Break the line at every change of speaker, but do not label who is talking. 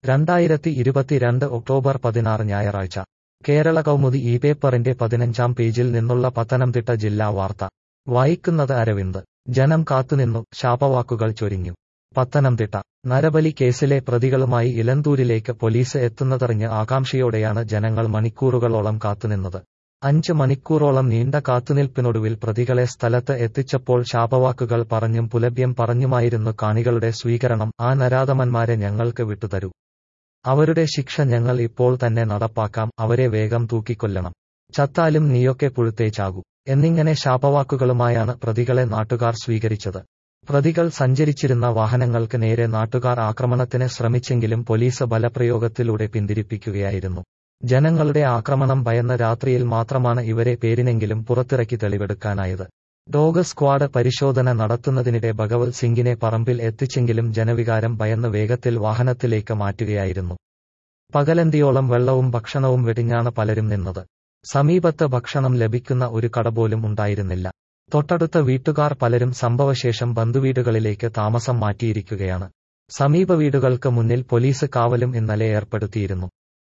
രണ്ടായിരത്തി ഇരുപത്തിരണ്ട് ഒക്ടോബർ പതിനാറ് ഞായറാഴ്ച കേരള കൗമുദി ഈ പേപ്പറിന്റെ പതിനഞ്ചാം പേജിൽ നിന്നുള്ള പത്തനംതിട്ട ജില്ലാ വാർത്ത വായിക്കുന്നത് അരവിന്ദ് ജനം കാത്തുനിന്നു ശാപവാക്കുകൾ ചൊരിഞ്ഞു പത്തനംതിട്ട നരബലി കേസിലെ പ്രതികളുമായി ഇലന്തൂരിലേക്ക് പോലീസ് എത്തുന്നതറിഞ്ഞ് ആകാംക്ഷയോടെയാണ് ജനങ്ങൾ മണിക്കൂറുകളോളം കാത്തുനിന്നത് അഞ്ച് മണിക്കൂറോളം നീണ്ട കാത്തുനിൽപ്പിനൊടുവിൽ പ്രതികളെ സ്ഥലത്ത് എത്തിച്ചപ്പോൾ ശാപവാക്കുകൾ പറഞ്ഞും പുലഭ്യം പറഞ്ഞുമായിരുന്നു കാണികളുടെ സ്വീകരണം ആ നരാധമന്മാരെ ഞങ്ങൾക്ക് വിട്ടുതരൂ അവരുടെ ശിക്ഷ ഞങ്ങൾ ഇപ്പോൾ തന്നെ നടപ്പാക്കാം അവരെ വേഗം തൂക്കിക്കൊല്ലണം ചത്താലും നീയൊക്കെ പുഴുത്തേച്ചാകൂ എന്നിങ്ങനെ ശാപവാക്കുകളുമായാണ് പ്രതികളെ നാട്ടുകാർ സ്വീകരിച്ചത് പ്രതികൾ സഞ്ചരിച്ചിരുന്ന വാഹനങ്ങൾക്ക് നേരെ നാട്ടുകാർ ആക്രമണത്തിന് ശ്രമിച്ചെങ്കിലും പോലീസ് ബലപ്രയോഗത്തിലൂടെ പിന്തിരിപ്പിക്കുകയായിരുന്നു ജനങ്ങളുടെ ആക്രമണം ഭയന്ന രാത്രിയിൽ മാത്രമാണ് ഇവരെ പേരിനെങ്കിലും പുറത്തിറക്കി തെളിവെടുക്കാനായത് ഡോഗ് സ്ക്വാഡ് പരിശോധന നടത്തുന്നതിനിടെ ഭഗവത് സിംഗിനെ പറമ്പിൽ എത്തിച്ചെങ്കിലും ജനവികാരം ഭയന്ന് വേഗത്തിൽ വാഹനത്തിലേക്ക് മാറ്റുകയായിരുന്നു പകലന്തിയോളം വെള്ളവും ഭക്ഷണവും വെടിഞ്ഞാണ് പലരും നിന്നത് സമീപത്ത് ഭക്ഷണം ലഭിക്കുന്ന ഒരു കട പോലും ഉണ്ടായിരുന്നില്ല തൊട്ടടുത്ത വീട്ടുകാർ പലരും സംഭവശേഷം ബന്ധുവീടുകളിലേക്ക് താമസം മാറ്റിയിരിക്കുകയാണ് സമീപ വീടുകൾക്ക് മുന്നിൽ പോലീസ് കാവലും ഇന്നലെ ഏർപ്പെടുത്തിയിരുന്നു